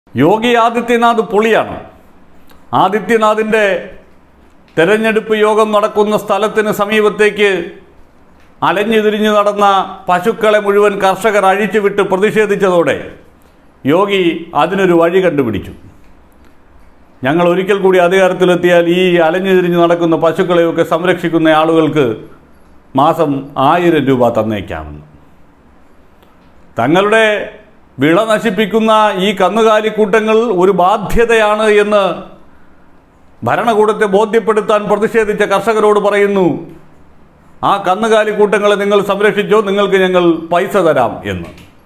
യോഗി ആദിത്യനാഥ് പൊളിയാണ് ആദിത്യനാഥിൻ്റെ തെരഞ്ഞെടുപ്പ് യോഗം നടക്കുന്ന സ്ഥലത്തിന് സമീപത്തേക്ക് അലഞ്ഞു തിരിഞ്ഞു നടന്ന പശുക്കളെ മുഴുവൻ കർഷകർ അഴിച്ചുവിട്ട് പ്രതിഷേധിച്ചതോടെ യോഗി അതിനൊരു വഴി കണ്ടുപിടിച്ചു ഞങ്ങൾ ഒരിക്കൽ കൂടി അധികാരത്തിലെത്തിയാൽ ഈ അലഞ്ഞു തിരിഞ്ഞു നടക്കുന്ന പശുക്കളെയൊക്കെ സംരക്ഷിക്കുന്ന ആളുകൾക്ക് മാസം ആയിരം രൂപ തന്നേക്കാമെന്ന് തങ്ങളുടെ വിള നശിപ്പിക്കുന്ന ഈ കന്നുകാലിക്കൂട്ടങ്ങൾ ഒരു ബാധ്യതയാണ് എന്ന് ഭരണകൂടത്തെ ബോധ്യപ്പെടുത്താൻ പ്രതിഷേധിച്ച കർഷകരോട് പറയുന്നു ആ കന്നുകാലിക്കൂട്ടങ്ങളെ നിങ്ങൾ സംരക്ഷിച്ചോ നിങ്ങൾക്ക് ഞങ്ങൾ പൈസ തരാം എന്ന്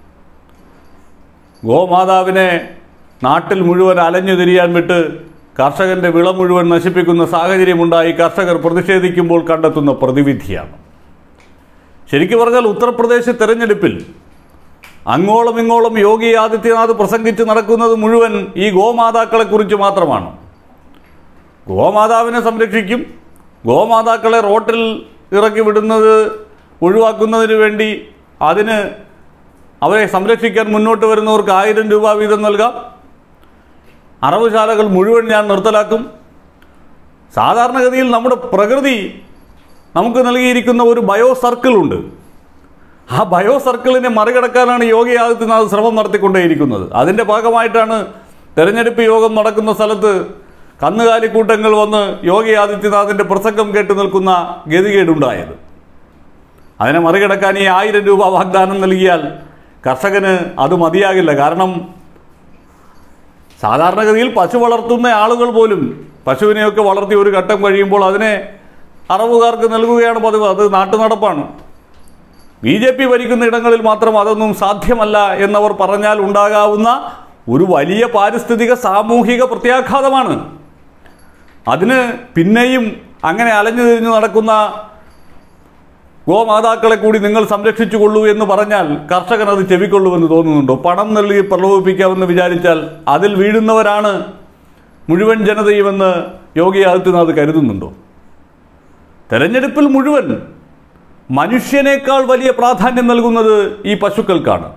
ഗോമാതാവിനെ നാട്ടിൽ മുഴുവൻ അലഞ്ഞു തിരിയാൻ വിട്ട് കർഷകന്റെ വിള മുഴുവൻ നശിപ്പിക്കുന്ന സാഹചര്യമുണ്ടായി കർഷകർ പ്രതിഷേധിക്കുമ്പോൾ കണ്ടെത്തുന്ന പ്രതിവിധിയാണ് ശരിക്കു പറഞ്ഞാൽ ഉത്തർപ്രദേശ് തെരഞ്ഞെടുപ്പിൽ അങ്ങോളം ഇങ്ങോളം യോഗി ആദിത്യനാഥ് പ്രസംഗിച്ച് നടക്കുന്നത് മുഴുവൻ ഈ ഗോമാതാക്കളെക്കുറിച്ച് മാത്രമാണ് ഗോമാതാവിനെ സംരക്ഷിക്കും ഗോമാതാക്കളെ റോട്ടിൽ ഇറക്കി വിടുന്നത് ഒഴിവാക്കുന്നതിന് വേണ്ടി അതിന് അവരെ സംരക്ഷിക്കാൻ മുന്നോട്ട് വരുന്നവർക്ക് ആയിരം രൂപ വീതം നൽകാം അറവുശാലകൾ മുഴുവൻ ഞാൻ നിർത്തലാക്കും സാധാരണഗതിയിൽ നമ്മുടെ പ്രകൃതി നമുക്ക് നൽകിയിരിക്കുന്ന ഒരു ബയോ സർക്കിൾ ഉണ്ട് ആ ബയോ സർക്കിളിനെ മറികടക്കാനാണ് യോഗി ആദിത്യനാഥ് ശ്രമം നടത്തിക്കൊണ്ടേയിരിക്കുന്നത് അതിൻ്റെ ഭാഗമായിട്ടാണ് തെരഞ്ഞെടുപ്പ് യോഗം നടക്കുന്ന സ്ഥലത്ത് കന്നുകാലിക്കൂട്ടങ്ങൾ വന്ന് യോഗി ആദിത്യനാഥിൻ്റെ പ്രസംഗം കേട്ട് നിൽക്കുന്ന ഗതികേടുണ്ടായത് അതിനെ മറികടക്കാൻ ഈ ആയിരം രൂപ വാഗ്ദാനം നൽകിയാൽ കർഷകന് അത് മതിയാകില്ല കാരണം സാധാരണഗതിയിൽ പശു വളർത്തുന്ന ആളുകൾ പോലും പശുവിനെയൊക്കെ വളർത്തി ഒരു ഘട്ടം കഴിയുമ്പോൾ അതിനെ അറവുകാർക്ക് നൽകുകയാണ് പതിവ് അത് നാട്ടുനടപ്പാണ് ബി ജെ പി ഭരിക്കുന്ന ഇടങ്ങളിൽ മാത്രം അതൊന്നും സാധ്യമല്ല എന്നവർ പറഞ്ഞാൽ ഉണ്ടാകാവുന്ന ഒരു വലിയ പാരിസ്ഥിതിക സാമൂഹിക പ്രത്യാഘാതമാണ് അതിന് പിന്നെയും അങ്ങനെ അലഞ്ഞു തിരിഞ്ഞു നടക്കുന്ന ഗോമാതാക്കളെ കൂടി നിങ്ങൾ സംരക്ഷിച്ചു കൊള്ളൂ എന്ന് പറഞ്ഞാൽ കർഷകൻ അത് ചെവിക്കൊള്ളുമെന്ന് തോന്നുന്നുണ്ടോ പണം നൽകി പ്രലോഭിപ്പിക്കാമെന്ന് വിചാരിച്ചാൽ അതിൽ വീഴുന്നവരാണ് മുഴുവൻ ജനതയുമെന്ന് യോഗി ആദിത്യനാഥ് കരുതുന്നുണ്ടോ തെരഞ്ഞെടുപ്പിൽ മുഴുവൻ മനുഷ്യനേക്കാൾ വലിയ പ്രാധാന്യം നൽകുന്നത് ഈ പശുക്കൾക്കാണ്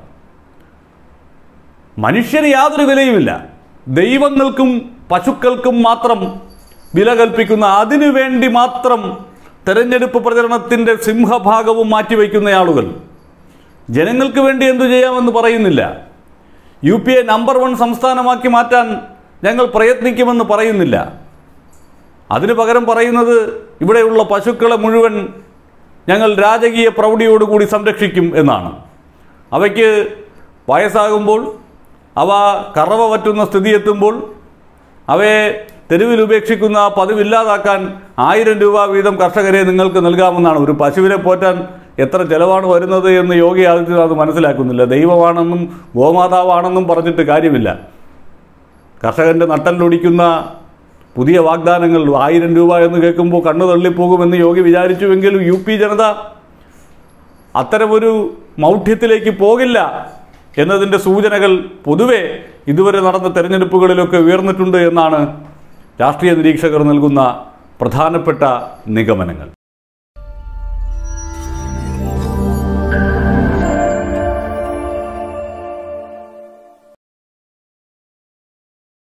മനുഷ്യന് യാതൊരു വിലയുമില്ല ദൈവങ്ങൾക്കും പശുക്കൾക്കും മാത്രം വില കൽപ്പിക്കുന്ന അതിനു വേണ്ടി മാത്രം തെരഞ്ഞെടുപ്പ് പ്രചരണത്തിൻ്റെ സിംഹഭാഗവും മാറ്റിവെക്കുന്ന ആളുകൾ ജനങ്ങൾക്ക് വേണ്ടി എന്തു ചെയ്യാമെന്ന് പറയുന്നില്ല U P A number one സംസ്ഥാനമാക്കി മാറ്റാൻ ഞങ്ങൾ പ്രയത്നിക്കുമെന്ന് പറയുന്നില്ല അതിനു പകരം പറയുന്നത് ഇവിടെയുള്ള പശുക്കളെ മുഴുവൻ ഞങ്ങൾ രാജകീയ പ്രൗഢിയോടുകൂടി സംരക്ഷിക്കും എന്നാണ് അവയ്ക്ക് വയസ്സാകുമ്പോൾ അവ കറവ പറ്റുന്ന സ്ഥിതി എത്തുമ്പോൾ അവയെ തെരുവിൽ ഉപേക്ഷിക്കുന്ന പതിവില്ലാതാക്കാൻ ആയിരം രൂപ വീതം കർഷകരെ നിങ്ങൾക്ക് നൽകാമെന്നാണ് ഒരു പശുവിനെ പോറ്റാൻ എത്ര ചെലവാണ് വരുന്നത് എന്ന് യോഗി ആദിത്യനാഥ് മനസ്സിലാക്കുന്നില്ല ദൈവമാണെന്നും ഗോമാതാവാണെന്നും പറഞ്ഞിട്ട് കാര്യമില്ല കർഷകൻ്റെ നട്ടലിലൊടിക്കുന്ന പുതിയ വാഗ്ദാനങ്ങൾ ആയിരം രൂപ എന്ന് കേൾക്കുമ്പോൾ കണ്ണു തള്ളിപ്പോകുമെന്ന് യോഗി വിചാരിച്ചുവെങ്കിലും യു പി ജനത അത്തരമൊരു മൗഢ്യത്തിലേക്ക് പോകില്ല എന്നതിൻ്റെ സൂചനകൾ പൊതുവെ ഇതുവരെ നടന്ന തെരഞ്ഞെടുപ്പുകളിലൊക്കെ ഉയർന്നിട്ടുണ്ട് എന്നാണ് രാഷ്ട്രീയ നിരീക്ഷകർ നൽകുന്ന പ്രധാനപ്പെട്ട നിഗമനങ്ങൾ